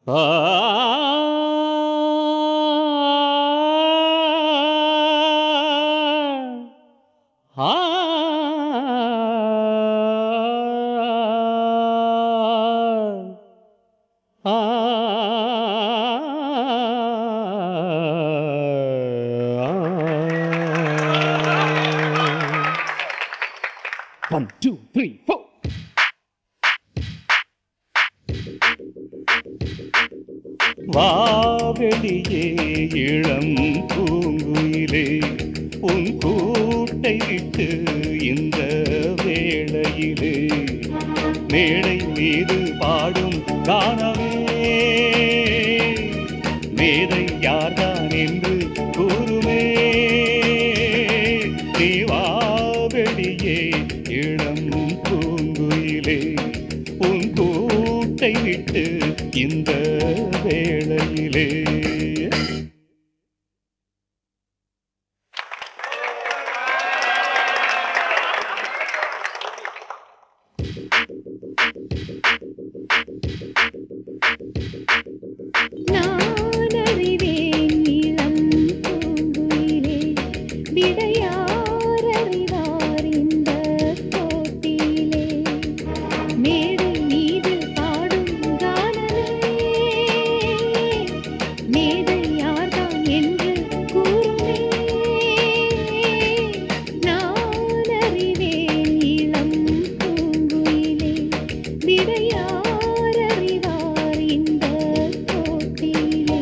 One, two, three, four. வாவெளியே இளம் பூங்குயிலே உன் கூட்டை விட்டு இந்த வேளையிலே மேடை மீது பாடும் காணவே மேதை யார்தான் என்று கூறுமே நீ வாவெளியே இளம் பூங்குயிலே உன் கூட்டை விட்டு இந்த வேளையிலே நான் அறிவேன் இளம் பூங்குயிலே விடையார் அறிவார் இந்த போட்டியிலே மேடை மீது பாடும் கானமே மேடை யார்தான் என்று கூறுமே நான் அறிவேன் இளம் பூங்குயிலே விடையார் அறிவார் இந்த போட்டியிலே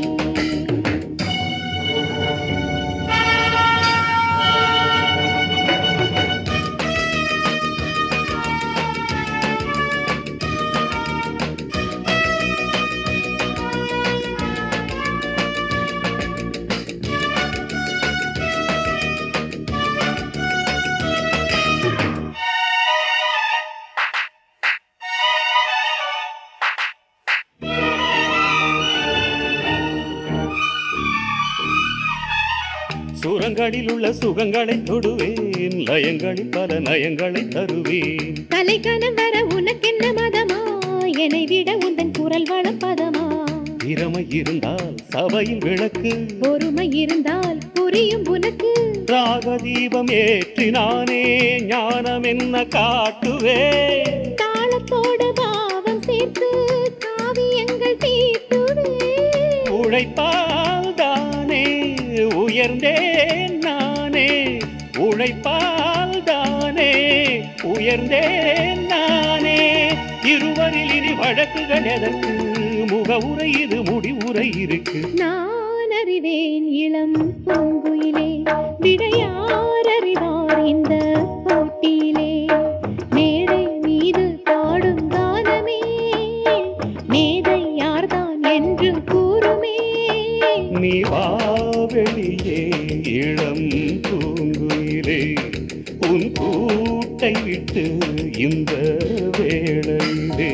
சுரங்களில் உள்ள சுகங்களை தொடுவேன் லயங்களில் பல நயங்களை தருவேன் தலைக்கணம் வர உனக்கென்ன மதமா என்னை விட உந்தன் குரல் வளம் பதமா திறமை இருந்தால் சபையில் விளக்கு பொறுமை இருந்தால் புரியும் உனக்கு ராக தீபம் ஏற்றினானே ஞானம் என்ன காட்டுவேன் தாளத்தோடு பாவம் சேர்த்து காவியங்கள் தீட்டுவே உழைப்பால் தானே உயர்ந்தேன் நானே உழைப்பால் தானே உயர்ந்தேன் நானே இருவரில் இனி வழக்குகள் எதற்கு முகவுரை இது முடிவுரை இருக்கு நான் அறிவேன் இளம் பூங்குயிலே விடையார் அறிவார் இந்த போட்டியிலே மேடை மீது பாடும் கானமே மேதை யார்தான் என்று கூறுமே நீ வாவெளியே இளம் பூங்குயிலே உன் கூட்டை விட்டு இந்த வேளையிலே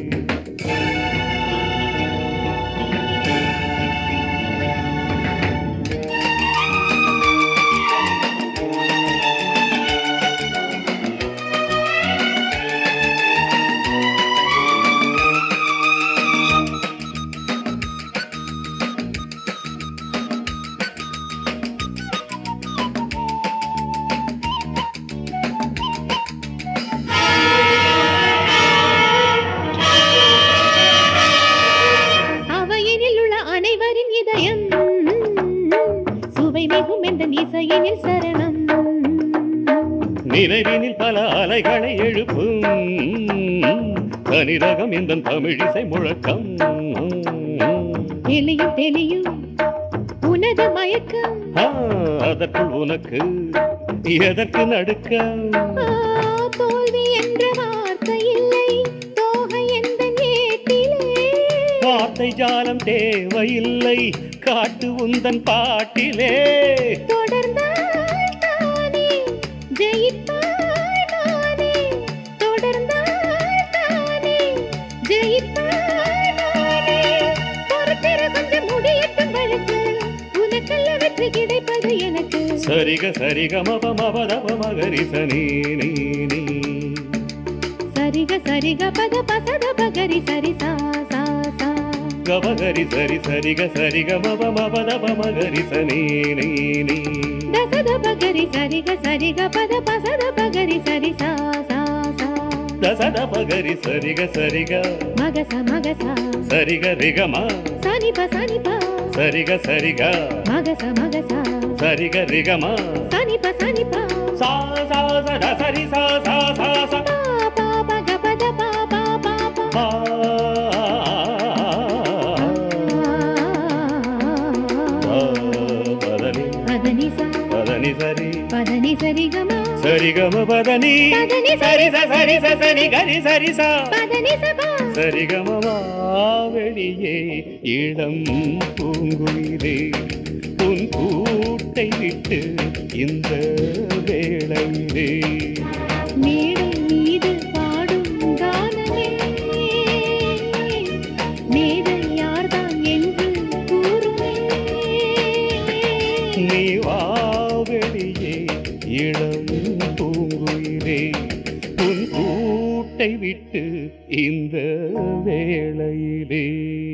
அவையினில் உள்ள அனைவரின் இதயம் சுவை மிகும் என்ற இசையினில் சரணம் நினைவினில் பல அலைகளை எழுப்பும் தனிரகம் இந்த தமிழிசை முழக்கம் தெளியும் தெளியும் உனது மயக்கம் ஆ, அதற்குள் உனக்கு எதற்கு நடுக்கம் ஆ, தோல்வி என்ற வார்த்தை இல்லை தோகை என்ற ஏட்டிலே வார்த்தை ஜாலம் தேவையில்லை காட்டு உந்தன் பாட்டிலே தொடர்ந்தால் தானே ஜெயிப்பாய் மானே தொடர்ந்தால் தானே ஜெயிப்பாய் மானே பொறுத்திரு கொஞ்சம் முடியட்டும் வழக்கு உனக்கல்ல வெற்றி கிடைப்பது எனக்கு சரிக சரிக மப மபதப மகரி சனி நீ நீ சரிக சரிக பத பசத பகரி சரி சா சா சா கமகரி சரி சரிக சரிக மப மபதப மகரி சனி நீ நீ దసద పగరి సరిగ సరిగ పద పసద పగరి సరి సా సా సా தசத பகரி சரிக சரிக మగస మగస சரிக ரிகம సని ప సని ప சரிக சரிக మగస మగస சரிக ரிகம సని ప సని ప சா சா சத சரி சா சா சா சா పా పా పగ పద పా పా పా పా பா. பா, பதனி పదని స பதனி சரி పదని సరి గమ சரிகம பதனி பதனி சரி ச சரி ச சரி கரி சரி சா పదని స పా சரிகமவா வெளியே இளம் பூங்குயிலே உன் கூட்டை விட்டு இந்த வேளையிலே மேடை மீது பாடும் கானமே மேடை யார்தான் என்று கூறுமே நீ வா வெளியே இளம் பூங்குயிலே உன் கூட்டை விட்டு இந்த வேளையிலே